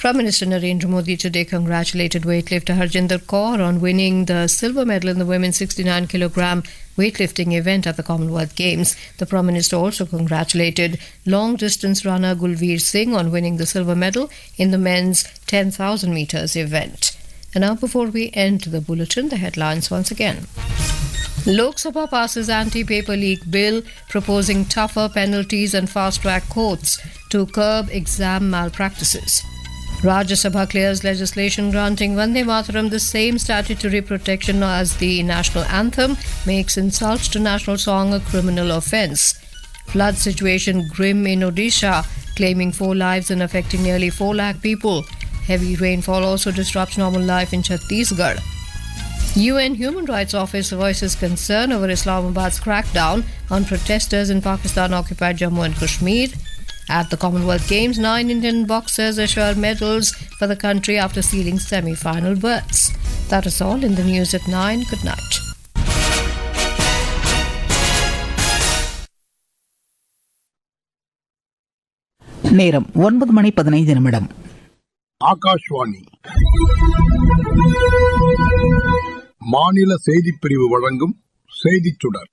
Prime Minister Narendra Modi today congratulated weightlifter Harjinder Kaur on winning the silver medal in the women's 69 kilogram weightlifting event at the Commonwealth Games. The Prime Minister also congratulated long distance runner Gulveer Singh on winning the silver medal in the men's 10,000 meters event. And now, before we end the bulletin, the headlines once again. Lok Sabha passes anti-paper leak bill proposing tougher penalties and fast-track courts to curb exam malpractices. Rajya Sabha clears legislation granting Vande Mataram the same statutory protection as the national anthem, makes insults to national song a criminal offence. Flood situation grim in Odisha, claiming four lives and affecting nearly 4 lakh people. Heavy rainfall also disrupts normal life in Chhattisgarh. UN Human Rights Office voices concern over Islamabad's crackdown on protesters in Pakistan occupied Jammu and Kashmir. At the Commonwealth Games, nine Indian boxers assure medals for the country after sealing semi final berths. That is all in the news at 9. Good night. நேரம் ஒன்பது மணி பதினைந்து நிமிடம் ஆகாஷ்வாணி மாநில செய்திப் பிரிவு வழங்கும் செய்திச் சுடர்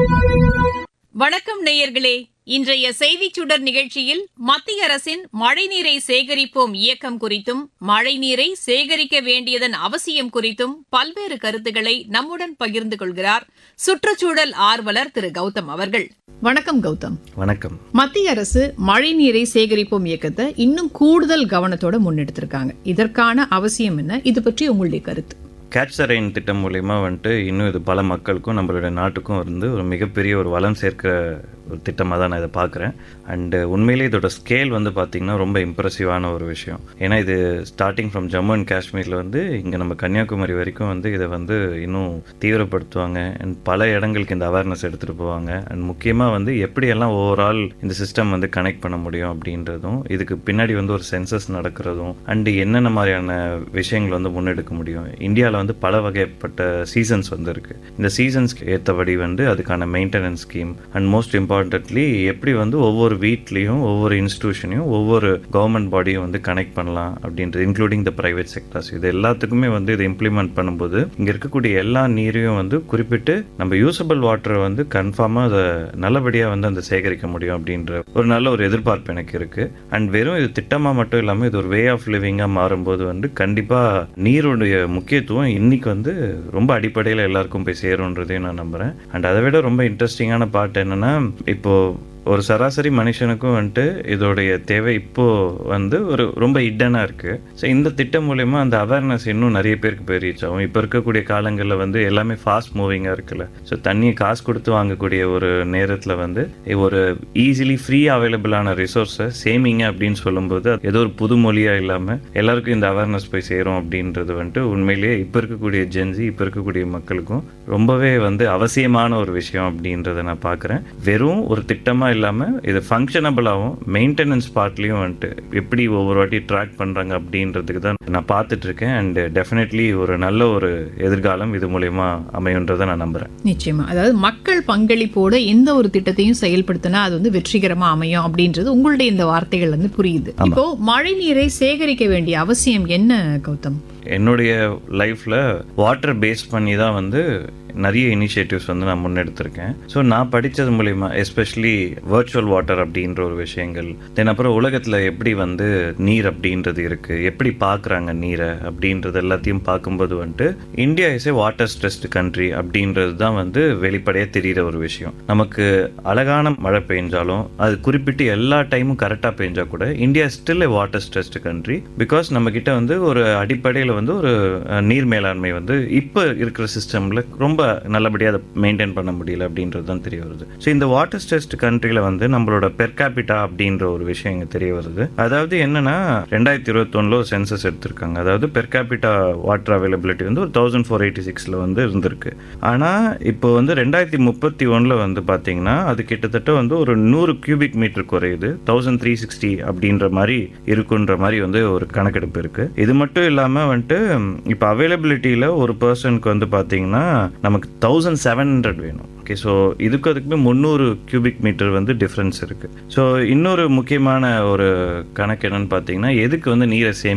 வணக்கம் நேயர்களே இன்றைய செய்திச் சுடர் நிகழ்ச்சியில் மத்திய அரசின் மழைநீரை சேகரிப்போம் இயக்கம் குறித்தும் மழைநீரை சேகரிக்க வேண்டியதன் அவசியம் குறித்தும் பல்வேறு கருத்துக்களை நம்முடன் பகிர்ந்து கொள்கிறார் சுற்றுச்சூழல் ஆர்வலர் திரு கௌதம் அவர்கள் வணக்கம் கௌதம் வணக்கம் மத்திய அரசு மழைநீரை சேகரிப்போம் இயக்கத்தை இன்னும் கூடுதல் கவனத்தோட முன்னெடுத்திருக்காங்க இதற்கான அவசியம் என்ன இது பற்றி உங்களுடைய கருத்து கேட்ச் த ரெயின் திட்டம் மூலயமா வந்துட்டு இன்னும் இது பல மக்களுக்கும் நம்மளுடைய நாட்டுக்கும் வந்து ஒரு மிகப்பெரிய ஒரு வளம் சேர்க்கிற ஒரு திட்டமாக தான் நான் இதை பார்க்குறேன் அண்டு உண்மையிலே இதோட ஸ்கேல் வந்து பார்த்திங்கன்னா ரொம்ப இம்ப்ரெசிவான ஒரு விஷயம் ஏன்னா இது ஸ்டார்டிங் ஃப்ரம் ஜம்மு அண்ட் காஷ்மீரில் வந்து இங்கே நம்ம கன்னியாகுமரி வரைக்கும் வந்து இதை வந்து இன்னும் தீவிரப்படுத்துவாங்க அண்ட் பல இடங்களுக்கு இந்த அவேர்னஸ் எடுத்துகிட்டு போவாங்க அண்ட் முக்கியமாக வந்து எப்படியெல்லாம் ஓவரால் இந்த சிஸ்டம் வந்து கனெக்ட் பண்ண முடியும் அப்படின்றதும் இதுக்கு பின்னாடி வந்து ஒரு சென்சஸ் நடக்கிறதும் அண்டு என்னென்ன மாதிரியான விஷயங்கள் வந்து முன்னெடுக்க முடியும் இந்தியாவில் வந்து பல வகைப்பட்ட சீசன்ஸ் வந்து இருக்கு இந்த சீசன்ஸ்க்கு ஏற்றபடி வந்து அதுக்கான maintenance scheme and most importantly எப்படி வந்து ஒவ்வொரு வீட்லேயும் ஒவ்வொரு இன்ஸ்டியூஷனையும் ஒவ்வொரு கவர்மெண்ட் பாடியும் வந்து கனெக்ட் பண்ணலாம் அப்படின்றது இன்க்ளூடிங் த பிரைவேட் செக்டர்ஸ் இது எல்லாத்துக்குமே வந்து இதை இம்ப்ளிமெண்ட் பண்ணும்போது இங்கே இருக்கக்கூடிய எல்லா நீரையும் வந்து குறிப்பிட்டு நம்ம யூசபிள் வாட்டரை வந்து கன்ஃபார்மாக அதை நல்லபடியாக வந்து அந்த சேகரிக்க முடியும் அப்படின்ற ஒரு நல்ல ஒரு எதிர்பார்ப்பு எனக்கு இருக்கு அண்ட் வெறும் இது திட்டமாக மட்டும் இல்லாமல் இது ஒரு வே ஆஃப் லிவிங்காக மாறும்போது வந்து கண்டிப்பாக நீருடைய முக்கியத்துவம் இன்னைக்கு வந்து ரொம்ப அடிப்படையில் எல்லாருக்கும் போய் சேரும்ன்றதையும் நான் நம்புகிறேன் அண்ட் அதை விட ரொம்ப இன்ட்ரெஸ்டிங்கான பார்ட் என்னன்னா இப்போ ஒரு சராசரி மனுஷனுக்கும் வந்துட்டு இதோடைய தேவை இப்போ வந்து ஒரு ரொம்ப இடனா இருக்கு ஸோ இந்த திட்டம் மூலயமா அந்த அவேர்னஸ் இன்னும் நிறைய பேருக்கு போய் ரீச் ஆகும் இப்போ இருக்கக்கூடிய காலங்களில் வந்து எல்லாமே ஃபாஸ்ட் மூவிங்காக இருக்குல்ல ஸோ தண்ணியை காசு கொடுத்து வாங்கக்கூடிய ஒரு நேரத்தில் வந்து ஒரு ஈஸிலி ஃப்ரீ அவைலபிளான ரிசோர்ஸை சேமிங்க அப்படின்னு சொல்லும்போது அது ஏதோ ஒரு புது மொழியாக இல்லாமல் எல்லாருக்கும் இந்த அவேர்னஸ் போய் சேரும் அப்படின்றது வந்துட்டு உண்மையிலேயே இப்போ இருக்கக்கூடிய ஜென்சி இப்போ இருக்கக்கூடிய மக்களுக்கும் ரொம்பவே வந்து அவசியமான ஒரு விஷயம் அப்படின்றத நான் பார்க்குறேன் வெறும் ஒரு திட்டமாக இல்லாமல் இது ஃபங்க்ஷனபிளாகவும் மெயின்டெனன்ஸ் பார்ட்லேயும் வந்துட்டு எப்படி ஒவ்வொரு வாட்டி ட்ராக் பண்ணுறாங்க அப்படின்றதுக்கு தான் நான் பார்த்துட்டு இருக்கேன் அண்ட் டெஃபினெட்லி ஒரு நல்ல ஒரு எதிர்காலம் இது மூலயமா அமையுன்றதை நான் நம்புகிறேன் நிச்சயமா அதாவது மக்கள் பங்களிப்போட எந்த ஒரு திட்டத்தையும் செயல்படுத்தினா அது வந்து வெற்றிகரமா அமையும் அப்படின்றது உங்களுடைய இந்த வார்த்தைகள் வந்து புரியுது இப்போ மழை நீரை சேகரிக்க வேண்டிய அவசியம் என்ன கௌதம் என்னுடைய லைஃப்பில் வாட்டர் பேஸ் பண்ணி தான் வந்து நிறைய இனிஷியேட்டிவ்ஸ் வந்து நான் முன்னெடுத்திருக்கேன் ஸோ நான் படித்தது மூலிமா எஸ்பெஷலி வர்ச்சுவல் வாட்டர் அப்படின்ற ஒரு விஷயங்கள் தென் அப்புறம் உலகத்தில் எப்படி வந்து நீர் அப்படின்றது இருக்குது எப்படி பார்க்குறாங்க நீரை அப்படின்றது எல்லாத்தையும் பார்க்கும்போது வந்துட்டு India is a water stressed country அப்படின்றது தான் வந்து வெளிப்படையாக தெரிகிற ஒரு விஷயம் நமக்கு அழகான மழை பெஞ்சாலும் அது குறிப்பிட்டு எல்லா டைமும் கரெக்டாக பெஞ்சா கூட India still a water stressed country because நம்ம கிட்ட வந்து ஒரு அடிப்படையில் வந்து ஒரு நீர் மேலாண்மை வந்து இப்போ இருக்கிற சிஸ்டமில் ரொம்ப நல்லபடியாக அதை மெயின்டைன் பண்ண முடியல அப்படின்றது தான் தெரிய வருது ஸோ இந்த வாட்டர் ஸ்ட்ரெஸ்ட் கண்ட்ரியில் வந்து நம்மளோட பெர்காபிட்டா அப்படின்ற ஒரு விஷயம் இங்கே தெரிய வருது அதாவது என்னன்னா ரெண்டாயிரத்தி இருபத்தொன்னில் ஒரு சென்சஸ் எடுத்திருக்காங்க அதாவது பெர்காபிட்டா வாட்டர் அவைலபிலிட்டி வந்து ஒரு தௌசண்ட் ஃபோர் எயிட்டி சிக்ஸில் வந்து இருந்திருக்கு ஆனால் இப்போ வந்து ரெண்டாயிரத்தி முப்பத்தி ஒன்றில் வந்து பார்த்தீங்கன்னா அது கிட்டத்தட்ட வந்து ஒரு நூறு கியூபிக் மீட்டர் குறையுது தௌசண்ட் த்ரீ சிக்ஸ்டி அப்படின்ற மாதிரி இருக்குன்ற மாதிரி வந்து ஒரு கணக்கெடுப்பு இருக்கு இது மட்டும் இல்லாமல் வந்துட்டு இப்போ அவைலபிலிட்டியில் ஒரு பர்சனுக்கு வந்து பார்த்தீங்கன்னா நமக்கு தௌசண்ட் செவன் ஹண்ட்ரட் வேணும் ஓகே ஸோ இதுக்கு அதுக்குமே முந்நூறு கியூபிக் மீட்டர் வந்து டிஃப்ரென்ஸ் இருக்குது ஸோ இன்னொரு முக்கியமான ஒரு கணக்கு என்னன்னு பார்த்தீங்கன்னா எதுக்கு வந்து நீரை சேமி